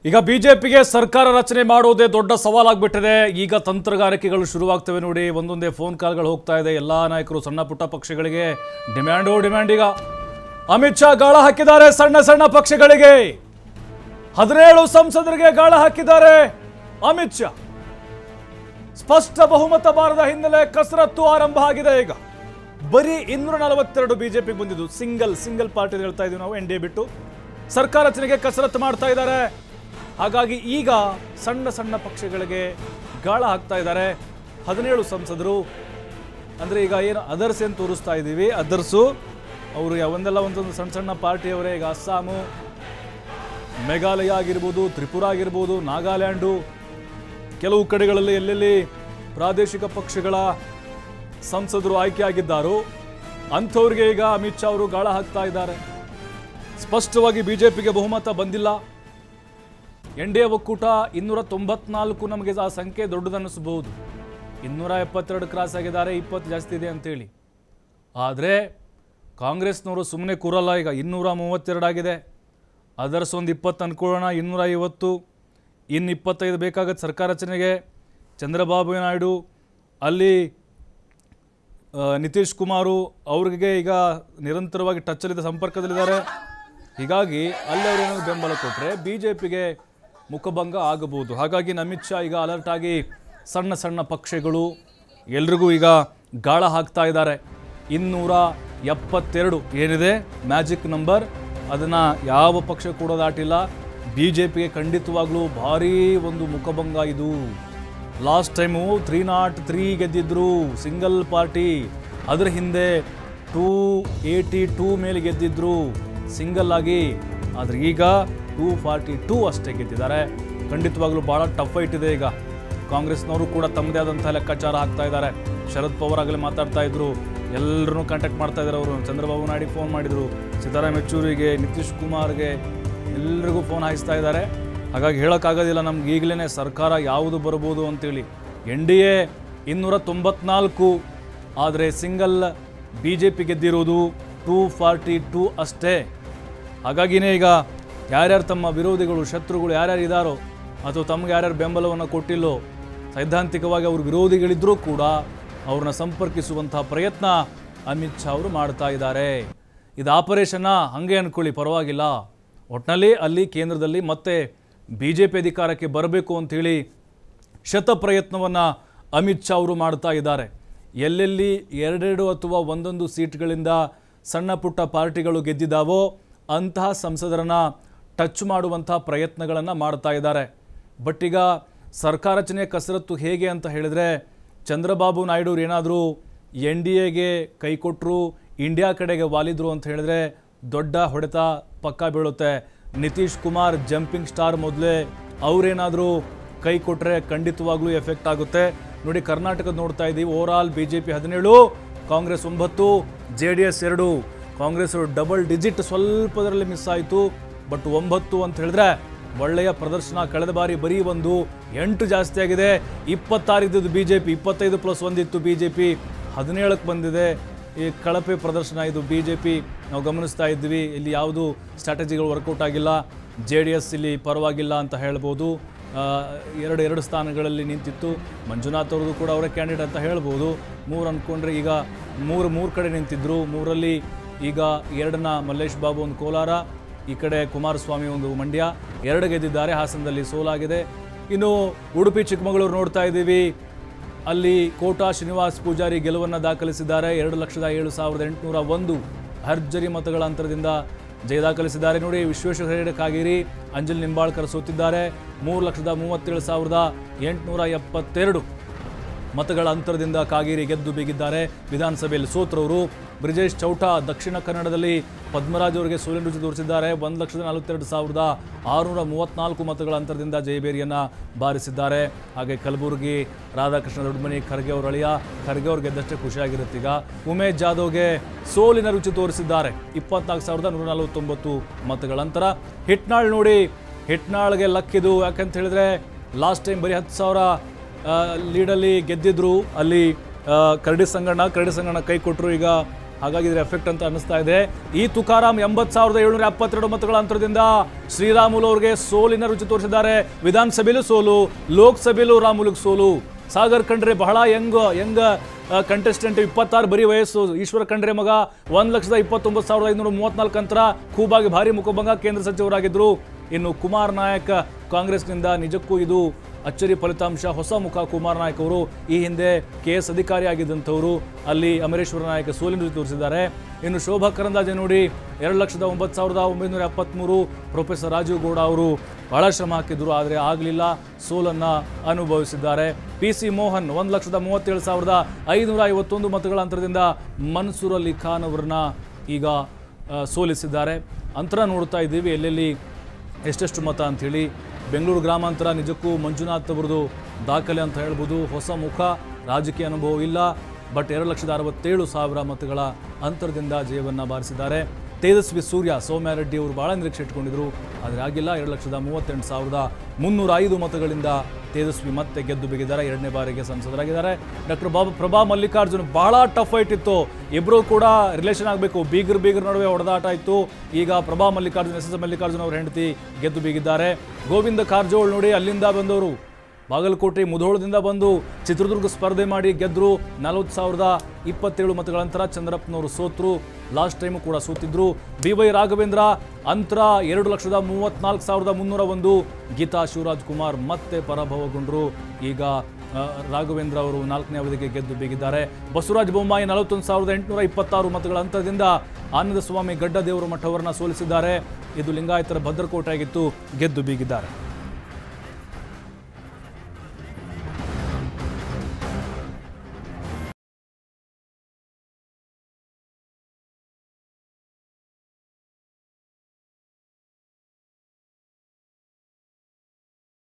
ಈಗ ಬಿಜೆಪಿಗೆ ಸರ್ಕಾರ ರಚನೆ ಮಾಡೋದೇ ದೊಡ್ಡ ಸವಾಲಾಗ್ಬಿಟ್ಟಿದೆ ಈಗ ತಂತ್ರಗಾರಿಕೆಗಳು ಶುರುವಾಗ್ತವೆ ನೋಡಿ ಒಂದೊಂದೇ ಫೋನ್ ಕಾಲ್ಗಳು ಹೋಗ್ತಾ ಇದೆ ಎಲ್ಲಾ ನಾಯಕರು ಸಣ್ಣ ಪುಟ್ಟ ಪಕ್ಷಗಳಿಗೆ ಡಿಮ್ಯಾಂಡು ಡಿಮ್ಯಾಂಡ್ ಈಗ ಅಮಿತ್ ಶಾ ಗಾಳ ಹಾಕಿದ್ದಾರೆ ಸಣ್ಣ ಸಣ್ಣ ಪಕ್ಷಗಳಿಗೆ ಹದಿನೇಳು ಸಂಸದರಿಗೆ ಗಾಳ ಹಾಕಿದ್ದಾರೆ ಅಮಿತ್ ಶಾ ಸ್ಪಷ್ಟ ಬಹುಮತ ಬಾರದ ಹಿನ್ನೆಲೆ ಕಸರತ್ತು ಆರಂಭ ಆಗಿದೆ ಈಗ ಬರೀ ಇನ್ನೂರ ನಲವತ್ತೆರಡು ಬಿಜೆಪಿಗೆ ಬಂದಿದ್ದು ಸಿಂಗಲ್ ಸಿಂಗಲ್ ಪಾರ್ಟಿ ಹೇಳ್ತಾ ಇದೀವಿ ನಾವು ಎನ್ ಡಿ ಎ ಬಿಟ್ಟು ಸರ್ಕಾರ ರಚನೆಗೆ ಕಸರತ್ತು ಮಾಡ್ತಾ ಇದ್ದಾರೆ ಹಾಗಾಗಿ ಈಗ ಸಣ್ಣ ಸಣ್ಣ ಪಕ್ಷಗಳಿಗೆ ಗಾಳ ಹಾಕ್ತಾ ಇದ್ದಾರೆ ಹದಿನೇಳು ಸಂಸದರು ಅಂದರೆ ಈಗ ಏನು ಅದರ್ಸ್ ಏನು ತೋರಿಸ್ತಾ ಇದ್ದೀವಿ ಅದರ್ಸು ಅವರು ಒಂದೆಲ್ಲ ಒಂದೊಂದು ಸಣ್ಣ ಸಣ್ಣ ಪಾರ್ಟಿಯವರೇ ಈಗ ಅಸ್ಸಾಮು ಮೇಘಾಲಯ ಆಗಿರ್ಬೋದು ತ್ರಿಪುರ ಆಗಿರ್ಬೋದು ನಾಗಾಲ್ಯಾಂಡು ಕೆಲವು ಕಡೆಗಳಲ್ಲಿ ಎಲ್ಲೆಲ್ಲಿ ಪ್ರಾದೇಶಿಕ ಪಕ್ಷಗಳ ಸಂಸದರು ಆಯ್ಕೆಯಾಗಿದ್ದಾರೋ ಅಂಥವ್ರಿಗೆ ಈಗ ಅಮಿತ್ ಶಾ ಅವರು ಗಾಳ ಹಾಕ್ತಾ ಇದ್ದಾರೆ ಸ್ಪಷ್ಟವಾಗಿ ಬಿಜೆಪಿಗೆ ಬಹುಮತ ಬಂದಿಲ್ಲ ಎನ್ ಡಿ ಎ ಒಕ್ಕೂಟ ಇನ್ನೂರ ತೊಂಬತ್ನಾಲ್ಕು ನಮಗೆ ಆ ಸಂಖ್ಯೆ ದೊಡ್ಡದನ್ನಿಸಬಹುದು ಇನ್ನೂರ ಎಪ್ಪತ್ತೆರಡು ಕ್ರಾಸ್ ಆಗಿದ್ದಾರೆ ಇಪ್ಪತ್ತು ಜಾಸ್ತಿ ಇದೆ ಅಂತೇಳಿ ಆದರೆ ಕಾಂಗ್ರೆಸ್ನವರು ಸುಮ್ಮನೆ ಕೂರಲ್ಲ ಈಗ ಇನ್ನೂರ ಮೂವತ್ತೆರಡು ಆಗಿದೆ ಅದರ್ಸ್ ಒಂದು ಇಪ್ಪತ್ತು ಅನ್ಕೊಳ್ಳೋಣ ಇನ್ನೂರ ಐವತ್ತು ಇನ್ನು ಇಪ್ಪತ್ತೈದು ಬೇಕಾಗತ್ತೆ ಸರ್ಕಾರ ರಚನೆಗೆ ಚಂದ್ರಬಾಬು ನಾಯ್ಡು ಅಲ್ಲಿ ಆ, ನಿತೀಶ್ ಕುಮಾರು ಅವ್ರಿಗೆ ಈಗ ನಿರಂತರವಾಗಿ ಟಚ್ಚಲ್ಲಿದ್ದ ಸಂಪರ್ಕದಲ್ಲಿದ್ದಾರೆ ಹೀಗಾಗಿ ಅಲ್ಲಿ ಅವ್ರೇನಾದ್ರು ಬೆಂಬಲ ಕೊಟ್ಟರೆ ಬಿ ಜೆ ಪಿಗೆ ಮುಖಭಂಗ ಆಗಬಹುದು ಹಾಗಾಗಿ ಅಮಿತ್ ಶಾ ಈಗ ಅಲರ್ಟ್ ಆಗಿ ಸಣ್ಣ ಸಣ್ಣ ಪಕ್ಷಗಳು ಎಲ್ರಿಗೂ ಈಗ ಗಾಳ ಹಾಕ್ತಾ ಇದ್ದಾರೆ ಇನ್ನೂರ ಎಪ್ಪತ್ತೆರಡು ಏನಿದೆ ಮ್ಯಾಜಿಕ್ ನಂಬರ್ ಅದನ್ನು ಯಾವ ಪಕ್ಷ ಕೂಡ ದಾಟಿಲ್ಲ ಬಿ ಜೆ ಪಿಗೆ ಖಂಡಿತವಾಗ್ಲೂ ಭಾರೀ ಒಂದು ಮುಖಭಂಗ ಇದು last time three not three ಗೆದ್ದಿದ್ರು ಸಿಂಗಲ್ ಪಾರ್ಟಿ ಅದರ ಹಿಂದೆ ಟೂ ಏಯ್ಟಿ ಟೂ ಮೇಲೆ ಗೆದ್ದಿದ್ರು ಸಿಂಗಲ್ ಆಗಿ ಆದರೆ ಈಗ ಟೂ ಫಾರ್ಟಿ ಟೂ ಅಷ್ಟೇ ಗೆದ್ದಿದ್ದಾರೆ ಖಂಡಿತವಾಗ್ಲೂ ಭಾಳ ಟಫ್ ಫೈಟ್ ಇದೆ ಈಗ ಕಾಂಗ್ರೆಸ್ನವರು ಕೂಡ ತಮ್ಮದೇ ಆದಂತಹ ಲೆಕ್ಕಾಚಾರ ಹಾಕ್ತಾ ಇದ್ದಾರೆ ಶರದ್ ಪವಾರ್ ಆಗಲೇ ಮಾತಾಡ್ತಾ ಇದ್ರು ಎಲ್ಲರನ್ನೂ ಕಾಂಟ್ಯಾಕ್ಟ್ ಮಾಡ್ತಾ ಇದ್ದಾರೆ ಅವರು ಚಂದ್ರಬಾಬು ನಾಯ್ಡಿಗೆ ಫೋನ್ ಮಾಡಿದರು ಸಿದ್ದರಾಮ ಯೆಚೂರಿಗೆ ನಿತೀಶ್ ಕುಮಾರ್ಗೆ ಎಲ್ರಿಗೂ ಫೋನ್ ಹಾಯಿಸ್ತಾ ಇದ್ದಾರೆ ಹಾಗಾಗಿ ಹೇಳೋಕ್ಕಾಗೋದಿಲ್ಲ ನಮ್ಗೆ ಈಗಲೇ ಸರ್ಕಾರ ಯಾವುದು ಬರ್ಬೋದು ಅಂತೇಳಿ ಎನ್ ಡಿ ಎ ಇನ್ನೂರ ತೊಂಬತ್ನಾಲ್ಕು ಆದರೆ ಸಿಂಗಲ್ ಬಿ ಜೆ ಪಿ ಗೆದ್ದಿರೋದು ಟೂ ಫಾರ್ಟಿ ಟೂ ಅಷ್ಟೇ ಹಾಗಾಗಿನೇ ಈಗ ಯಾರ್ಯಾರು ತಮ್ಮ ವಿರೋಧಿಗಳು ಶತ್ರುಗಳು ಯಾರ್ಯಾರು ಇದ್ದಾರೋ ಅಥವಾ ತಮಗೆ ಯಾರ್ಯಾರು ಬೆಂಬಲವನ್ನು ಕೊಟ್ಟಿಲ್ಲೋ ಸೈದ್ಧಾಂತಿಕವಾಗಿ ಅವ್ರ ವಿರೋಧಿಗಳಿದ್ದರೂ ಕೂಡ ಅವ್ರನ್ನ ಸಂಪರ್ಕಿಸುವಂತಹ ಪ್ರಯತ್ನ ಅಮಿತ್ ಶಾ ಅವರು ಮಾಡ್ತಾ ಇದ್ದಾರೆ ಇದು ಆಪರೇಷನ್ನ ಹಾಗೆ ಅಂದ್ಕೊಳ್ಳಿ ಪರವಾಗಿಲ್ಲ ಒಟ್ಟಿನಲ್ಲಿ ಅಲ್ಲಿ ಕೇಂದ್ರದಲ್ಲಿ ಮತ್ತೆ ಬಿ ಜೆ ಪಿ ಅಧಿಕಾರಕ್ಕೆ ಬರಬೇಕು ಅಂಥೇಳಿ ಶತ ಪ್ರಯತ್ನವನ್ನು ಅಮಿತ್ ಶಾ ಅವರು ಮಾಡ್ತಾ ಇದ್ದಾರೆ ಎಲ್ಲೆಲ್ಲಿ ಎರಡೆರಡು ಅಥವಾ ಒಂದೊಂದು ಸೀಟ್ಗಳಿಂದ ಸಣ್ಣ ಪುಟ್ಟ ಪಾರ್ಟಿಗಳು ಗೆದ್ದಿದ್ದಾವೋ ಅಂತಹ ಸಂಸದರನ್ನ ಟಚ್ ಮಾಡುವಂಥ ಪ್ರಯತ್ನಗಳನ್ನು ಮಾಡ್ತಾ ಇದ್ದಾರೆ ಬಟ್ ಈಗ ಸರ್ಕಾರ ರಚನೆ ಕಸರತ್ತು ಹೇಗೆ ಅಂತ ಹೇಳಿದ್ರೆ ಚಂದ್ರಬಾಬು ನಾಯ್ಡು ಏನಾದರೂ ಎನ್ ಡಿ ಎಗೆ ಕೈ ಕೊಟ್ಟರು ಇಂಡಿಯಾ ಕಡೆಗೆ ವಾಲಿದ್ರು ಅಂತ ಹೇಳಿದ್ರೆ ದೊಡ್ಡ ಹೊಡೆತ ಪಕ್ಕ ಬೀಳುತ್ತೆ ನಿತೀಶ್ ಕುಮಾರ್ ಜಂಪಿಂಗ್ ಸ್ಟಾರ್ ಮೊದಲೇ ಅವರೇನಾದರೂ ಕೈ ಕೊಟ್ಟರೆ ಖಂಡಿತವಾಗ್ಲೂ ಎಫೆಕ್ಟ್ ಆಗುತ್ತೆ ನೋಡಿ ಕರ್ನಾಟಕದ ನೋಡ್ತಾ ಇದ್ದೀವಿ overall B J P ಹದಿನೇಳು ಕಾಂಗ್ರೆಸ್ ಒಂಬತ್ತು ಜೆ ಡಿ ಎಸ್ ಎರಡು ಕಾಂಗ್ರೆಸ್ ಡಬಲ್ ಡಿಜಿಟ್ ಸ್ವಲ್ಪದರಲ್ಲಿ ಮಿಸ್ ಆಯಿತು ಬಟ್ ಒಂಬತ್ತು ಅಂತ ಹೇಳಿದ್ರೆ ಒಳ್ಳೆಯ ಪ್ರದರ್ಶನ ಕಳೆದ ಬಾರಿ ಬರೀ ಒಂದು ಎಂಟು ಜಾಸ್ತಿ ಆಗಿದೆ ಇಪ್ಪತ್ತಾರು ಇದ್ದದ್ದು ಬಿ ಜೆ ಪಿ ಇಪ್ಪತ್ತೈದು ಪ್ಲಸ್ ಒಂದಿತ್ತು ಬಿ ಜೆ ಪಿ ಹದಿನೇಳಕ್ಕೆ ಬಂದಿದೆ ಈ ಕಳಪೆ ಪ್ರದರ್ಶನ ಇದು ಬಿ ಜೆ ಪಿ ನಾವು ಗಮನಿಸ್ತಾ ಇದ್ವಿ ಇಲ್ಲಿ ಯಾವುದು ಸ್ಟ್ರಾಟಜಿಗಳು ವರ್ಕೌಟ್ ಆಗಿಲ್ಲ ಜೆ ಡಿ ಎಸ್ ಇಲ್ಲಿ ಪರವಾಗಿಲ್ಲ ಅಂತ ಹೇಳ್ಬೋದು ಆ, ಎರಡು ಎರಡು ಸ್ಥಾನಗಳಲ್ಲಿ ನಿಂತಿತ್ತು ಮಂಜುನಾಥ್ ಅವ್ರದ್ದು ಕೂಡ ಅವರೇ ಕ್ಯಾಂಡಿಡೇಟ್ ಅಂತ ಹೇಳ್ಬೋದು ಮೂರು ಅಂದ್ಕೊಂಡ್ರೆ ಈಗ ಮೂರು ಮೂರು ಕಡೆ ನಿಂತಿದ್ರು ಮೂರಲ್ಲಿ ಈಗ ಎರಡನ್ನ ಮಲ್ಲೇಶ್ ಬಾಬು ಒಂದು ಕೋಲಾರ ಈ ಕಡೆ ಕುಮಾರಸ್ವಾಮಿ ಒಂದು ಮಂಡ್ಯ ಎರಡು ಗೆದ್ದಿದ್ದಾರೆ ಹಾಸನದಲ್ಲಿ ಸೋಲಾಗಿದೆ ಇನ್ನು ಉಡುಪಿ ಚಿಕ್ಕಮಗಳೂರು ನೋಡ್ತಾ ಇದ್ದೀವಿ ಅಲ್ಲಿ ಕೋಟಾ ಶ್ರೀನಿವಾಸ್ ಪೂಜಾರಿ ಗೆಲುವನ್ನು ದಾಖಲಿಸಿದ್ದಾರೆ ಎರಡು ಲಕ್ಷದ ಏಳು ಸಾವಿರದ ಎಂಟುನೂರ ಒಂದು ಭರ್ಜರಿ ಮತಗಳ ಅಂತರದಿಂದ ಜಯ ದಾಖಲಿಸಿದ್ದಾರೆ ನೋಡಿ ವಿಶ್ವೇಶ್ವರ ಹೆಗಡೆ ಕಾಗೇರಿ ಅಂಜಲ್ ನಿಂಬಾಳ್ಕರ್ ಸೋತಿದ್ದಾರೆ ಮೂರು ಲಕ್ಷದ ಮೂವತ್ತೇಳು ಸಾವಿರದ ಎಂಟುನೂರ ಎಪ್ಪತ್ತೆರಡು ಮತಗಳ ಅಂತರದಿಂದ ಕಾಗೇರಿ ಗೆದ್ದು ಬೀಗಿದ್ದಾರೆ ವಿಧಾನಸಭೆಯಲ್ಲಿ ಸೋತ್ರವರು ಬ್ರಿಜೇಶ್ ಚೌಟಾ ದಕ್ಷಿಣ ಕನ್ನಡದಲ್ಲಿ ಪದ್ಮರಾಜ್ ಅವರಿಗೆ ಸೋಲಿನ ರುಚಿ ತೋರಿಸಿದ್ದಾರೆ ಒಂದು ಲಕ್ಷದ ನಲವತ್ತೆರಡು ಸಾವಿರದ ಆರುನೂರ ಮೂವತ್ನಾಲ್ಕು ಮತಗಳ ಅಂತರದಿಂದ ಜಯಬೇರಿಯನ್ನು ಬಾರಿಸಿದ್ದಾರೆ ಹಾಗೆ ಕಲಬುರಗಿ ರಾಧಾಕೃಷ್ಣ ದೊಡ್ಡಮನಿ ಖರ್ಗೆ ಅವರ ಅಳಿಯ ಖರ್ಗೆ ಅವ್ರು ಗೆದ್ದಷ್ಟೇ ಖುಷಿಯಾಗಿರುತ್ತೆ ಈಗ ಉಮೇಶ್ ಜಾಧವ್ಗೆ ಸೋಲಿನ ರುಚಿ ತೋರಿಸಿದ್ದಾರೆ ಇಪ್ಪತ್ನಾಲ್ಕು ಸಾವಿರದ ನೂರ ನಲವತ್ತೊಂಬತ್ತು ಮತಗಳ ಅಂತರ ಹಿಟ್ನಾಳ್ ನೋಡಿ ಹಿಟ್ನಾಳ್ಗೆ ಲಕ್ಕಿದು ಯಾಕಂತ ಹೇಳಿದ್ರೆ ಲಾಸ್ಟ್ ಟೈಮ್ ಬರೀ ಹತ್ತು ಸಾವಿರ ಆ, ಲೀಡಲ್ಲಿ ಗೆದ್ದಿದ್ರು ಅಲ್ಲಿ ಆ, ಕರಡಿ ಸಂಗಣ್ಣ ಕರಡಿ ಸಂಗಣ್ಣ ಕೈ ಕೊಟ್ಟರು ಈಗ ಹಾಗಾಗಿ ಇದರ ಎಫೆಕ್ಟ್ ಅಂತ ಅನ್ನಿಸ್ತಾ ಇದೆ ಈ ತುಕಾರಾಮ್ ಎಂಬತ್ತು ಸಾವಿರದ ಏಳ್ನೂರ ಎಪ್ಪತ್ತೆರಡು ಮತಗಳ ಅಂತರದಿಂದ ಶ್ರೀರಾಮುಲು ಅವರಿಗೆ ಸೋಲಿನ ರುಚಿ ತೋರಿಸಿದ್ದಾರೆ ವಿಧಾನಸಭೆಯಲ್ಲೂ ಸೋಲು ಲೋಕಸಭೆಯಲ್ಲೂ ರಾಮುಲುಗೆ ಸೋಲು ಸಾಗರ್ ಖಂಡ್ರೆ ಬಹಳ ಯಂಗ್ ಯಂಗ್ ಕಂಟೆಸ್ಟೆಂಟ್ ಇಪ್ಪತ್ತಾರು ಬರೀ ವಯಸ್ಸು ಈಶ್ವರ ಖಂಡ್ರೆ ಮಗ ಒಂದು ಲಕ್ಷದ ಇಪ್ಪತ್ತೊಂಬತ್ತು ಸಾವಿರದ ಐನೂರ ಮೂವತ್ನಾಲ್ಕು ಅಂತರ ಖೂಬಾಗಿ ಭಾರಿ ಮುಖಭಂಗ ಕೇಂದ್ರ ಸಚಿವರಾಗಿದ್ದರು ಇನ್ನು ಕುಮಾರ್ ನಾಯಕ್ ಕಾಂಗ್ರೆಸ್ನಿಂದ ನಿಜಕ್ಕೂ ಇದು ಅಚ್ಚರಿ ಫಲಿತಾಂಶ ಹೊಸ ಮುಖ ಕುಮಾರ್ ನಾಯಕ್ ಅವರು ಈ ಹಿಂದೆ ಕೆ ಎಸ್ ಅಧಿಕಾರಿಯಾಗಿದ್ದಂಥವರು ಅಲ್ಲಿ ಅಮರೇಶ್ವರ ನಾಯಕ ಸೋಲಿನ ರುಚಿ ತೋರಿಸಿದ್ದಾರೆ ಇನ್ನು ಶೋಭಾ ಕರಂದಾಜೆ ನೋಡಿ ಎರಡು ಲಕ್ಷದ ಒಂಬತ್ತು ಸಾವಿರದ ಒಂಬೈನೂರ ಎಪ್ಪತ್ತ್ಮೂರು ಪ್ರೊಫೆಸರ್ ರಾಜೀವ್ ಗೌಡ ಅವರು ಬಹಳ ಶ್ರಮ ಹಾಕಿದ್ರು ಆದರೆ ಆಗಲಿಲ್ಲ ಸೋಲನ್ನು ಅನುಭವಿಸಿದ್ದಾರೆ ಪಿ ಸಿ ಮೋಹನ್ ಒಂದು ಲಕ್ಷದ ಮೂವತ್ತೇಳು ಸಾವಿರದ ಐನೂರ ಐವತ್ತೊಂದು ಮತಗಳ ಅಂತರದಿಂದ ಮನ್ಸೂರ್ ಅಲಿ ಖಾನ್ ಅವರನ್ನ ಈಗ ಆ, ಸೋಲಿಸಿದ್ದಾರೆ ಅಂತರ ನೋಡ್ತಾ ಇದ್ದೀವಿ ಎಲ್ಲೆಲ್ಲಿ ಎಷ್ಟೆಷ್ಟು ಮತ ಅಂಥೇಳಿ ಬೆಂಗಳೂರು ಗ್ರಾಮಾಂತರ ನಿಜಕ್ಕೂ ಮಂಜುನಾಥ್ ಅವರದು ದಾಖಲೆ ಅಂತ ಹೇಳ್ಬೋದು ಹೊಸ ಮುಖ ರಾಜಕೀಯ ಅನುಭವ ಇಲ್ಲ ಬಟ್ ಎರಡು ಲಕ್ಷದ ಅರವತ್ತೇಳು ಸಾವಿರ ಮತಗಳ ಅಂತರದಿಂದ ಜಯವನ್ನು ಬಾರಿಸಿದ್ದಾರೆ ತೇಜಸ್ವಿ ಸೂರ್ಯ ಸೌಮ್ಯ ರೆಡ್ಡಿ ಅವರು ಬಹಳ ನಿರೀಕ್ಷೆ ಇಟ್ಕೊಂಡಿದ್ರು ಆದರೆ ಆಗಿಲ್ಲ ಎರಡು ಲಕ್ಷದ ಮೂವತ್ತೆಂಟು ಸಾವಿರದ ಮುನ್ನೂರ ಐದು ಮತಗಳಿಂದ ತೇಜಸ್ವಿ ಮತ್ತೆ ಗೆದ್ದು ಬಿಗಿದ್ದಾರೆ ಎರಡನೇ ಬಾರಿಗೆ ಸಂಸದರಾಗಿದ್ದಾರೆ ಡಾಕ್ಟರ್ ಬಾಬಾ ಪ್ರಭಾ ಮಲ್ಲಿಕಾರ್ಜುನ್ ಬಹಳ ಟಫ್ ಫೈಟ್ ಇತ್ತು ಇಬ್ಬರು ಕೂಡ ರಿಲೇಷನ್ ಆಗಬೇಕು ಬೀಗರ್ ಬೀಗರ್ ನಡುವೆ ಹೊಡೆದಾಟ ಇತ್ತು ಈಗ ಪ್ರಭಾ ಮಲ್ಲಿಕಾರ್ಜುನ್ ಎಸ್ ಎಸ್ ಮಲ್ಲಿಕಾರ್ಜುನ್ ಅವರ ಹೆಂಡತಿ ಗೆದ್ದು ಬೀಗಿದ್ದಾರೆ ಗೋವಿಂದ ಕಾರಜೋಳ್ ನೋಡಿ ಅಲ್ಲಿಂದ ಬಂದವರು ಬಾಗಲಕೋಟೆ ಮುಧೋಳದಿಂದ ಬಂದು ಚಿತ್ರದುರ್ಗ ಸ್ಪರ್ಧೆ ಮಾಡಿ ಗೆದ್ದರು ನಲವತ್ತು ಸಾವಿರದ ಇಪ್ಪತ್ತೇಳು ಮತಗಳ ನಂತರ ಚಂದ್ರಪ್ಪನವರು ಸೋತರು ಲಾಸ್ಟ್ ಟೈಮು ಕೂಡ ಸೋತಿದ್ರು ಬಿ ವೈ ರಾಘವೇಂದ್ರ ಅಂತರ ಎರಡು ಲಕ್ಷದ ಮೂವತ್ನಾಲ್ಕು ಸಾವಿರದ ಮುನ್ನೂರ ಒಂದು ಗೀತಾ ಶಿವರಾಜ್ ಕುಮಾರ್ ಮತ್ತೆ ಪರಾಭವಗೊಂಡರು ಈಗ ಆ, ರಾಘವೇಂದ್ರ ಅವರು ನಾಲ್ಕನೇ ಅವಧಿಗೆ ಗೆದ್ದು ಬೀಗಿದ್ದಾರೆ ಬಸವರಾಜ ಬೊಮ್ಮಾಯಿ ನಲವತ್ತೊಂದು ಸಾವಿರದ ಎಂಟುನೂರ ಇಪ್ಪತ್ತಾರು ಮತಗಳ ಅಂತರದಿಂದ ಆನಂದ ಸ್ವಾಮಿ ಗಡ್ಡ ದೇವರ ಮಠವರನ್ನ ಸೋಲಿಸಿದ್ದಾರೆ ಇದು ಲಿಂಗಾಯತರ ಭದ್ರಕೋಟೆ ಆಗಿತ್ತು ಗೆದ್ದು ಬೀಗಿದ್ದಾರೆ